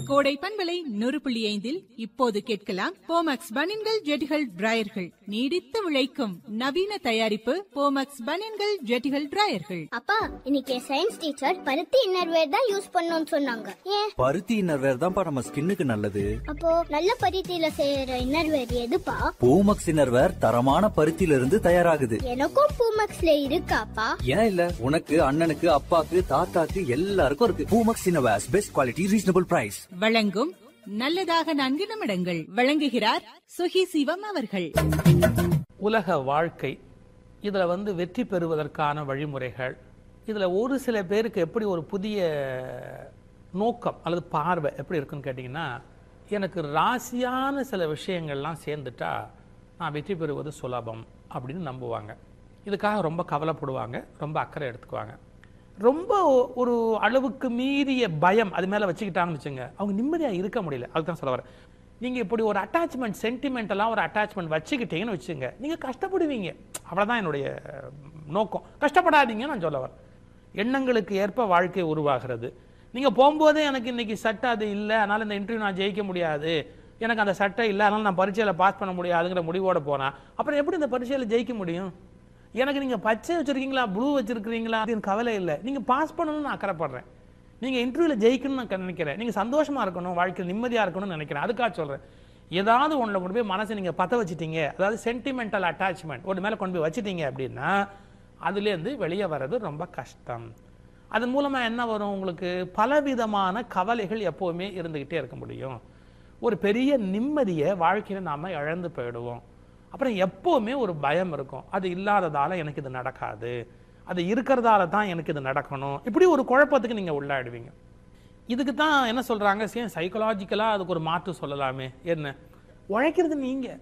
கோடை பண்பலை நூறு புள்ளி ஐந்தில் இப்போது கேட்கலாம் போமக்ஸ் பனின்கள் ஜெட்டிகள் டிராயர்கள் நீடித்து உழைக்கும் நவீன தயாரிப்பு போமக்ஸ் பனின்கள் ஜெட்டிகள் டிராயர்கள் அப்பா இன்னைக்கு சயின்ஸ் டீச்சர் பருத்தி இன்னர்வேர் தான் யூஸ் பண்ணணும்னு சொன்னாங்க ஏன் பருத்தி இன்னர்வேர் தான்ப்பா நம்ம ஸ்கின்னுக்கு நல்லது அப்போ நல்ல பருத்தியில செய்யற இன்னர்வேர் எதுப்பா பூமக்ஸ் இன்னர்வேர் தரமான பருத்தியில இருந்து தயாராகுது எனக்கும் பூமக்ஸ்ல இருக்காப்பா ஏன் இல்ல உனக்கு அண்ணனுக்கு அப்பாக்கு தாத்தாக்கு எல்லாருக்கும் இருக்கு Poomex innerwears best quality reasonable price வழங்கும் நல்லதாக நான்கு நிமிடங்கள் வழங்குகிறார் சுகி சிவம் அவர்கள் உலக வாழ்க்கை இதில் வந்து வெற்றி பெறுவதற்கான வழிமுறைகள் இதில் ஒரு சில பேருக்கு எப்படி ஒரு புதிய நோக்கம் அல்லது பார்வை எப்படி இருக்குன்னு கேட்டிங்கன்னா எனக்கு ராசியான சில விஷயங்கள்லாம் சேர்ந்துட்டா நான் வெற்றி பெறுவது சுலபம் அப்படின்னு நம்புவாங்க இதுக்காக ரொம்ப கவலைப்படுவாங்க ரொம்ப அக்கறை எடுத்துக்குவாங்க ரொம்ப ஒ- ஒரு அளவுக்கு மீறிய பயம் அது மேலே வச்சுக்கிட்டாங்கன்னு வச்சுங்க அவங்க நிம்மதியாக இருக்க முடியல அதுக்கு தான் சொல்ல வரேன் நீங்கள் இப்படி ஒரு அட்டாச்மெண்ட் சென்டிமெண்டெல்லாம் ஒரு அட்டாச்மெண்ட் வச்சுக்கிட்டீங்கன்னு வச்சுங்க நீங்கள் கஷ்டப்படுவீங்க அவ்வளோதான் என்னுடைய அஹ், நோக்கம் கஷ்டப்படாதீங்கன்னு நான் சொல்ல வரேன் எண்ணங்களுக்கு ஏற்ப வாழ்க்கை உருவாகிறது நீங்கள் போகும்போதே எனக்கு இன்னைக்கு சட்டை அது இல்லை அதனால் இந்த இன்டர்வியூ நான் ஜெயிக்க முடியாது எனக்கு அந்த சட்டை இல்லை அதனால் நான் பரீட்சையில் பாஸ் பண்ண முடியாதுங்கிற முடிவோட போனா அப்புறம் எப்படி இந்த பரீட்சையில் ஜெயிக்க முடியும் எனக்கு நீங்கள் பச்சை வச்சுருக்கீங்களா ப்ளூ வச்சுருக்கிறீங்களா அப்படின்னு கவலை இல்லை நீங்கள் பாஸ் பண்ணணும்னு நான் அக்கறைப்படுறேன் நீங்கள் இன்டர்வியூவில் ஜெயிக்கணும்னு நான் நினைக்கிறேன் நீங்கள் சந்தோஷமாக இருக்கணும் வாழ்க்கையில் நிம்மதியாக இருக்கணும்னு நினைக்கிறேன் அதுக்காக சொல்கிறேன் ஏதாவது ஒன்றில் கொண்டு போய் மனசை நீங்கள் பற்ற வச்சிட்டீங்க அதாவது சென்டிமெண்டல் அட்டாச்மெண்ட் ஒரு மேலே கொண்டு போய் வச்சிட்டீங்க அப்படின்னா அதுலேருந்து வெளியே வர்றது ரொம்ப கஷ்டம் அதன் மூலமாக என்ன வரும் உங்களுக்கு பலவிதமான கவலைகள் எப்போவுமே இருந்துக்கிட்டே இருக்க முடியும் ஒரு பெரிய நிம்மதியை வாழ்க்கையில் நாம் இழந்து போயிடுவோம் அப்புறம் எப்போவுமே ஒரு பயம் இருக்கும் அது இல்லாததால் எனக்கு இது நடக்காது அது இருக்கிறதால தான் எனக்கு இது நடக்கணும் இப்படி ஒரு குழப்பத்துக்கு நீங்கள் உள்ளாடுவீங்க இதுக்கு தான் என்ன சொல்கிறாங்க சேம் சைக்கலாஜிக்கலாக அதுக்கு ஒரு மாற்று சொல்லலாமே என்ன உழைக்கிறது நீங்கள்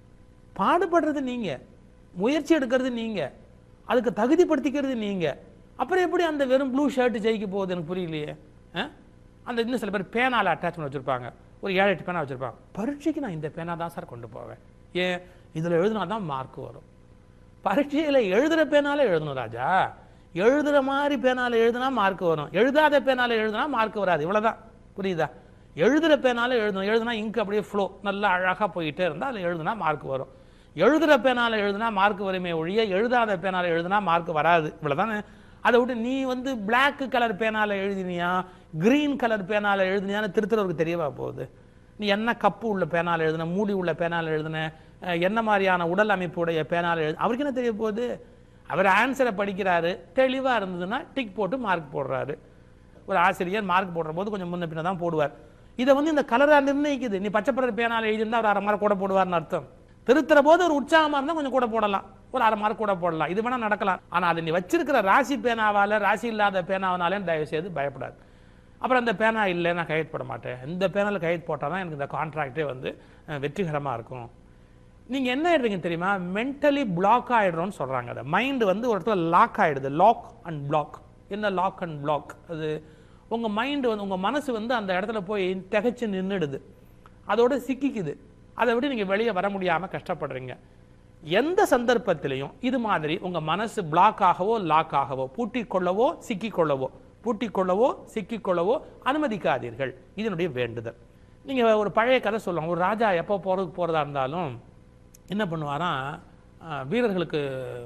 பாடுபடுறது நீங்கள் முயற்சி எடுக்கிறது நீங்கள் அதுக்கு தகுதிப்படுத்திக்கிறது நீங்கள் அப்புறம் எப்படி அந்த வெறும் ப்ளூ ஷர்ட் ஜெயிக்க போகுது எனக்கு புரியலையே ஆ? அந்த இன்னும் சில பேர் பேனால அட்டாச்மெண்ட் வச்சுருப்பாங்க ஒரு ஏழு எட்டு பேனா வச்சுருப்பாங்க பரீட்சைக்கு நான் இந்த பேனா தான் சார் கொண்டு போவேன் ஏன் இதில் எழுதினா தான் மார்க் வரும் பரீட்சையில் எழுதுகிற பேனால எழுதணும் ராஜா எழுதுகிற மாதிரி பேனால எழுதுனா மார்க் வரும் எழுதாத பேனால எழுதுனா மார்க் வராது இவ்வளோதான் புரியுதா எழுதுகிற பேனால எழுதணும் எழுதுனா இங்க் அப்படியே ஃப்ளோ நல்லா அழகாக போயிட்டே இருந்தால் அதில் எழுதுனா மார்க் வரும் எழுதுகிற பேனால எழுதுனா மார்க் வருமே ஒழிய எழுதாத பேனால எழுதுனா மார்க் வராது இவ்வளோதானே அதை விட்டு நீ வந்து Black கலர் பேனால எழுதினியா கிரீன் கலர் பேனால எழுதினியான்னு திருத்துறவருக்கு தெரியவா போகுது நீ என்ன கப்பு உள்ள பேனால எழுதுன மூடி உள்ள பேனால எழுதுன அஹ், என்ன மாதிரியான உடல் அமைப்புடைய பேனால எழுது அவருக்கு என்ன தெரிய போகுது அவர் ஆன்சரை படிக்கிறாரு தெளிவாக இருந்ததுன்னா டிக் போட்டு மார்க் போடுறாரு ஒரு ஆசிரியர் மார்க் போடுற போது கொஞ்சம் முன்ன பின்ன தான் போடுவார் இதை வந்து இந்த கலராக நிர்ணயிக்குது நீ பச்சை கலர் பேனால எழுதியிருந்தா ஒரு அரை மார்க் கூட போடுவார்னு அர்த்தம் திருத்துற போது ஒரு உற்சாகமாக இருந்தால் கொஞ்சம் கூட போடலாம் ஒரு அரை மார்க் கூட போடலாம் இது வேணா நடக்கலாம் ஆனால் அது நீ வச்சிருக்கிற ராசி பேனாவால ராசி இல்லாத பேனாவனாலே தயவு செய்து பயப்படாது அப்புறம் அந்த பேனா இல்லை நான் கையெழுத்து போட மாட்டேன் இந்த பேனால கையெழுத்து போட்டால் தான் எனக்கு இந்த கான்ட்ராக்டே வந்து அஹ், வெற்றிகரமா இருக்கும் நீங்க என்ன ஆயிடுறீங்க தெரியுமா மென்டலி பிளாக் ஆயிடுறோம்னு சொல்றாங்க அதை மைண்ட் வந்து ஒரு இடத்துல லாக் ஆயிடுது லாக் அண்ட் பிளாக் என்ன லாக் அண்ட் பிளாக் அது உங்க மைண்ட் வந்து உங்க மனசு வந்து அந்த இடத்துல போய் திகைச்சு நின்றுடுது அதோட சிக்கிக்குது அதை விட்டு நீங்க வெளியே வர முடியாம கஷ்டப்படுறீங்க எந்த சந்தர்ப்பத்திலையும் இது மாதிரி உங்க மனசு பிளாக் ஆகவோ லாக் ஆகவோ பூட்டிக் கொள்ளவோ சிக்கிக் கொள்ளவோ பூட்டிக் கொள்ளவோ சிக்கிக் கொள்ளவோ அனுமதிக்காதீர்கள் இதனுடைய வேண்டுதல் நீங்க ஒரு பழைய கதை சொல்லுவாங்க ஒரு ராஜா எப்போ போறதுக்கு போறதா இருந்தாலும் என்ன பண்ணுவாராம் அஹ், வீரர்களுக்கு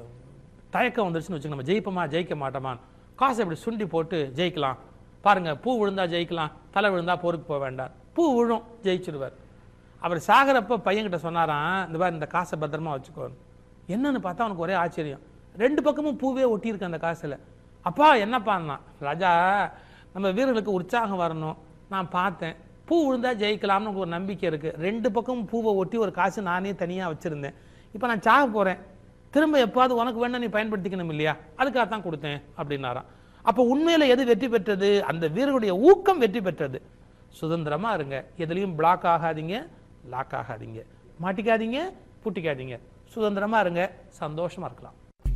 தயக்கம் வந்துருச்சுன்னு வச்சுக்கோங்க நம்ம ஜெயிப்போமா ஜெயிக்க மாட்டோமா காசை இப்படி சுண்டி போட்டு ஜெயிக்கலாம் பாருங்க பூ விழுந்தா ஜெயிக்கலாம் தலை விழுந்தா போருக்கு போக வேண்டாம் பூ விழும் ஜெயிச்சிருவார் அவர் சாகரப்ப பையன்கிட்ட சொன்னாராம் இந்த மாதிரி இந்த காசை பத்திரமா வச்சுக்கோ என்னன்னு பார்த்தா அவனுக்கு ஒரே ஆச்சரியம் ரெண்டு பக்கமும் பூவே ஒட்டியிருக்கு அந்த காசுல அப்பா என்னப்பான்னா ராஜா நம்ம வீரர்களுக்கு உற்சாகம் வரணும் நான் பார்த்தேன் பூ விழுந்தா ஜெயிக்கலாம்னு எனக்கு ஒரு நம்பிக்கை இருக்கு ரெண்டு பக்கமும் பூவை ஒட்டி ஒரு காசு நானே தனியா வச்சிருந்தேன் இப்போ நான் சாக போறேன் திரும்ப எப்பாவது உனக்கு வேணா நீ பயன்படுத்திக்கணும் இல்லையா அதுக்காக தான் கொடுத்தேன் அப்படின்னாராம் அப்போ உண்மையில எது வெற்றி பெற்றது அந்த வீரர்களுடைய ஊக்கம் வெற்றி பெற்றது சுதந்திரமா இருங்க எதுலையும் பிளாக் ஆகாதீங்க லாக் ஆகாதீங்க மாட்டிக்காதீங்க பூட்டிக்காதீங்க சுதந்திரமா இருங்க சந்தோஷமா இருக்கலாம்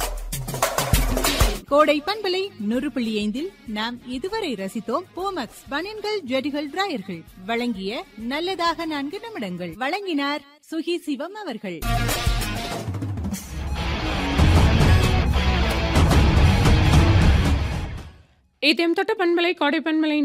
கோடை பண்பலை நூறு புள்ளி ஐந்தில் நாம் இதுவரை ரசித்தோம் போமக்ஸ் பனியன்கள் ஜெட்டிகள் டிராயர்கள் வழங்கிய நல்லதாக நான்கு நிமிடங்கள் வழங்கினார் சுகி சிவம் அவர்கள் இதயம் தொட்ட பண்பலை கோடை பண்பலை